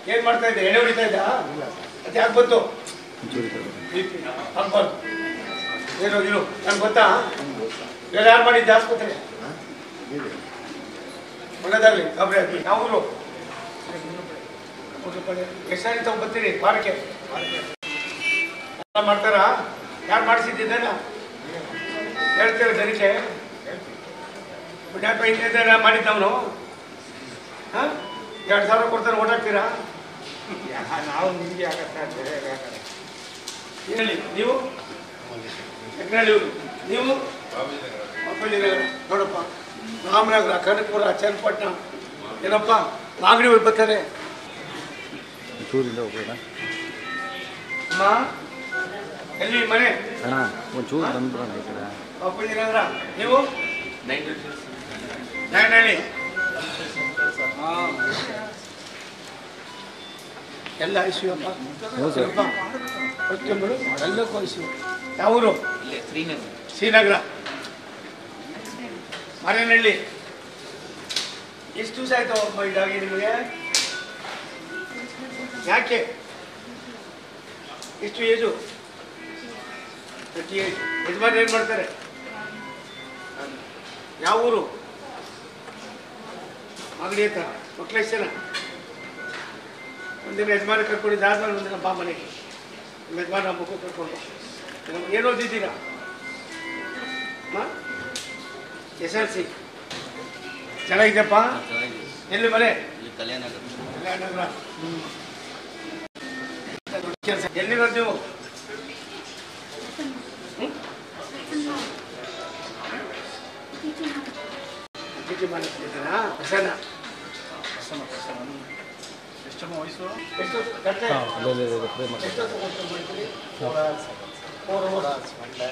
ಏನ್ ಮಾಡ್ತಾ ಇದ್ದೆ ಎಣ್ಣೆ ಹೊಡಿತಾ ಇದ್ದ ಅದು ಯಾಕೆ ಬಂತು ಹಾಕ್ಬಾರ್ದು ಏನು ಇರು ನನ್ಗೆ ಗೊತ್ತಾ ಇವೆಲ್ಲ ಯಾರು ಮಾಡಿದ್ದೆ ಆಸ್ಪತ್ರೆ ಒಳ್ಳೇದಾಗ್ಲಿ ಗಾಬರಿ ಆಗಲಿ ಯಾವ ಊರು ಎಷ್ಟು ಸಾರಿ ತಗೊಂಡ್ ಬರ್ತೀರಿ ವಾರಕ್ಕೆ ಎಲ್ಲ ಮಾಡ್ತಾರಾ ಯಾರು ಮಾಡಿಸಿದ್ದೇನ ಹೇಳ್ತೀರ ಜನಕ್ಕೆ ಯಾಕೆ ಹಿಂದೆ ಮಾಡಿದ್ದವನು ಹಾಂ ಎರಡು ಸಾವಿರ ಕೊಡ್ತಾರೆ ಓಟ್ ಹಾಕ್ತೀರಾ ನಾವು ನಿಮಗೆ ಆಗತ್ತ ಬೇರೆ ಆಗಲ್ಲ ಹೇಳಿ ನೀವು ಯಜ್ಞಹಳ್ಳಿ ಊರು. ನೀವು ಮಕ್ಕಳಿಗೆ ನೋಡಪ್ಪ ರಾಮನಗರ ಕನಕಪುರ ಚನ್ನಪಟ್ಟಣ ಏನಪ್ಪ ಮಾಗಡಿ ಊರು ಬರ್ತಾರೆ ಒಂಚೂರಿಂದ ಹೋಗೋಣ ಅಮ್ಮ ಎಲ್ಲಿ ಮನೆ ಅಣ್ಣ ಒಂಚೂರು ಬಂದ್ಬಿಡೋಣ ಈ ಕಡೆ ಅಪ್ಪಜಿನಗರ ನೀವು ನಾಯನಹಳ್ಳಿ ಹಾಂ ಎಲ್ಲ ಐಸಿಯು ಅಪ್ಪ ಹೌದು ಸರ್. ಅಪ್ಪ ಪ್ರತಿಯೊಬ್ಬರು ಎಲ್ಲಕ್ಕೂ ಐಸಿಯು ಯಾವ ಊರು ಶ್ರೀನಗರ ಮರೇನಹಳ್ಳಿ ಎಷ್ಟು ದಿವಸ ಆಯ್ತು ಅಮ್ಮ ಇದಾಗಿ ನಿಮಗೆ ಯಾಕೆ ಎಷ್ಟು ಏಜು ತರ್ಟಿ ಏಜ್ ಯಜಮಾನ್ ಏನು ಮಾಡ್ತಾರೆ ಯಾವ ಊರು ಮಾಗಡಿ ಹತ್ರ ಮಕ್ಳು ಎಷ್ಟು ಜನ ಒಂದಿನ ಯಜಮಾನ ಕರ್ಕೊಂಡಿದ್ದು ಆದ್ಮೇಲೆ ಒಂದಿನ ಬಾ ಮನೆಗೆ ನಿಮ್ಮ ಯಜಮಾನ ಮಗು ಕರ್ಕೊಂಡು ನಮ್ಮ- ಏನು ಓದಿದ್ದೀರಾ ಎಸ್ ಎಲ್ ಸಿ ಚೆನ್ನಾಗಿದೆಯಪ್ಪ ಎಲ್ಲಿ ಮನೆ ಕಲ್ಯಾಣನಗರ ಕೆಲಸ ಎಲ್ಲಿರೋದು ನೀವು ಹ್ಮ್? ಡ್ಯೂಟಿ ಮಾಡ್ತಿದ್ದೀರಾ ಹೊಸನ ಎಷ್ಟಮ್ಮ ವಯಸ್ಸು ಎಷ್ಟು ಗಂಟೆ ಹಾಂ ಅಲ್ಲೇ ಅಲ್ಲೇ ಅಲ್ಲೇ ಪ್ರೇಮ ಎಷ್ಟು ಹೊತ್ತು ಮಾಡ್ತೀರಿ? Four hours